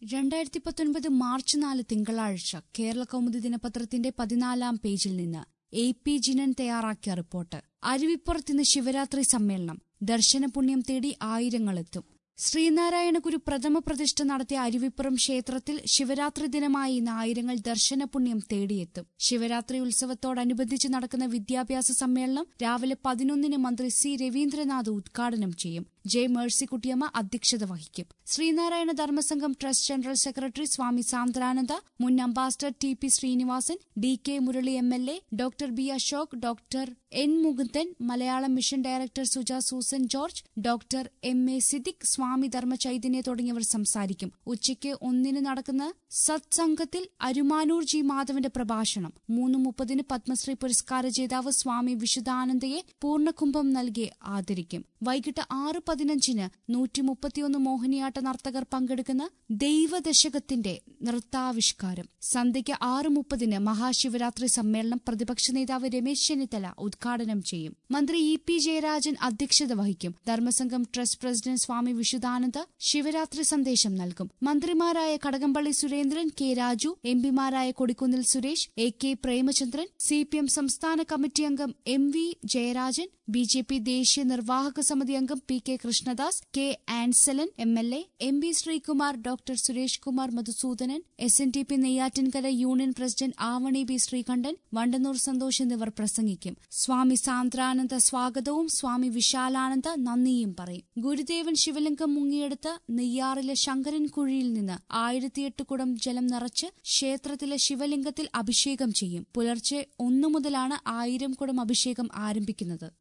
രണ്ടായിരത്തി പത്തൊൻപത് മാർച്ച് നാല് തിങ്കളാഴ്ച കേരള കൗമുദി ദിനപത്രത്തിന്റെ പതിനാലാം പേജിൽ നിന്ന് എ പി ജിനൻ തയ്യാറാക്കിയ റിപ്പോർട്ട് അരുവിപ്പുറത്തിന്ന് ശിവരാത്രി സമ്മേളനം ദർശനപുണ്യം തേടി ആയിരങ്ങളെത്തും ശ്രീനാരായണ ഗുരു പ്രഥമ പ്രതിഷ്ഠ നടത്തിയ അരുവിപ്പുറം ക്ഷേത്രത്തിൽ ശിവരാത്രി ദിനമായി ഇന്ന് ആയിരങ്ങൾ ദർശനപുണ്യം തേടിയെത്തും ശിവരാത്രി ഉത്സവത്തോടനുബന്ധിച്ച് നടക്കുന്ന വിദ്യാഭ്യാസ സമ്മേളനം രാവിലെ പതിനൊന്നിന് മന്ത്രി സി രവീന്ദ്രനാഥ് ഉദ്ഘാടനം ചെയ്യും ജെ മേഴ്സിക്കുട്ടിയമ്മ അധ്യക്ഷത വഹിക്കും Sreenarayana Dharmasangham trust general secretary Swami Sandrananda മുൻ ambassador T P Sreenivasan D K Murali M L A doctor B Ashok doctor N Mukundan Malayalam mission director Suja Susan George doctor M A Siddique Swami Dharma Chaitanya തുടങ്ങിയവർ സംസാരിക്കും ഉച്ചയ്ക്ക് ഒന്നിന് നടക്കുന്ന സത്സംഗത്തിൽ അരുമാനൂർ ജി മാധവന്റെ പ്രഭാഷണം മൂന്ന് മുപ്പതിന് പത്മശ്രീ പുരസ്കാര ജേതാവ് സ്വാമി വിശുദ്ധാനന്ദയെ പൂർണ്ണകുംഭം നൽകി ആദരിക്കും വൈകിട്ട് ആറ് പതിനഞ്ചിന് നൂറ്റി മുപ്പത്തിയൊന്ന് മോഹിനിയാട്ട നർത്തകർ പങ്കെടുക്കുന്ന ദൈവദശകത്തിന്റെ നൃത്താവിഷ്കാരം സന്ധ്യയ്ക്ക് ആറ് മുപ്പതിന് മഹാശിവരാത്രി സമ്മേളനം പ്രതിപക്ഷ നേതാവ് രമേശ് ചെന്നിത്തല ഉദ്ഘാടനം ചെയ്യും മന്ത്രി ഇ പി ജയരാജൻ അധ്യക്ഷത വഹിക്കും ധർമ്മസംഘം ട്രസ്റ്റ് പ്രസിഡന്റ് സ്വാമി വിശുദ്ധാനന്ദ ശിവരാത്രി സന്ദേശം നൽകും മന്ത്രിമാരായ കടകംപള്ളി സുരേന്ദ്രൻ കെ രാജു എംപിമാരായ Kodikunnil Suresh A K Premachandran C P M സംസ്ഥാന കമ്മിറ്റി അംഗം M V Jayarajan B J P ദേശീയ നിർവാഹക സമിതി അംഗം P K Krishnadas K Ansalan M L A M B Sreekumar doctor Suresh Kumar Madhusoodanan S N T P Neyyattinkara union president Avani B Sreekantan Vandannoor Santhosh എന്നിവർ പ്രസംഗിക്കും സ്വാമി സാന്ദ്രാനന്ദ സ്വാഗതവും സ്വാമി വിശാലാനന്ദ നന്ദിയും പറയും ഗുരുദേവൻ ശിവലിംഗം മുങ്ങിയെടുത്ത് നെയ്യാറിലെ ശങ്കരൻ കുഴിയിൽ നിന്ന് ആയിരത്തിയെട്ട് കുടം ജലം നിറച്ച് ക്ഷേത്രത്തിലെ ശിവലിംഗത്തിൽ അഭിഷേകം ചെയ്യും പുലർച്ചെ ഒന്നു മുതലാണ് ആയിരം കുടം അഭിഷേകം ആരംഭിക്കുന്നത്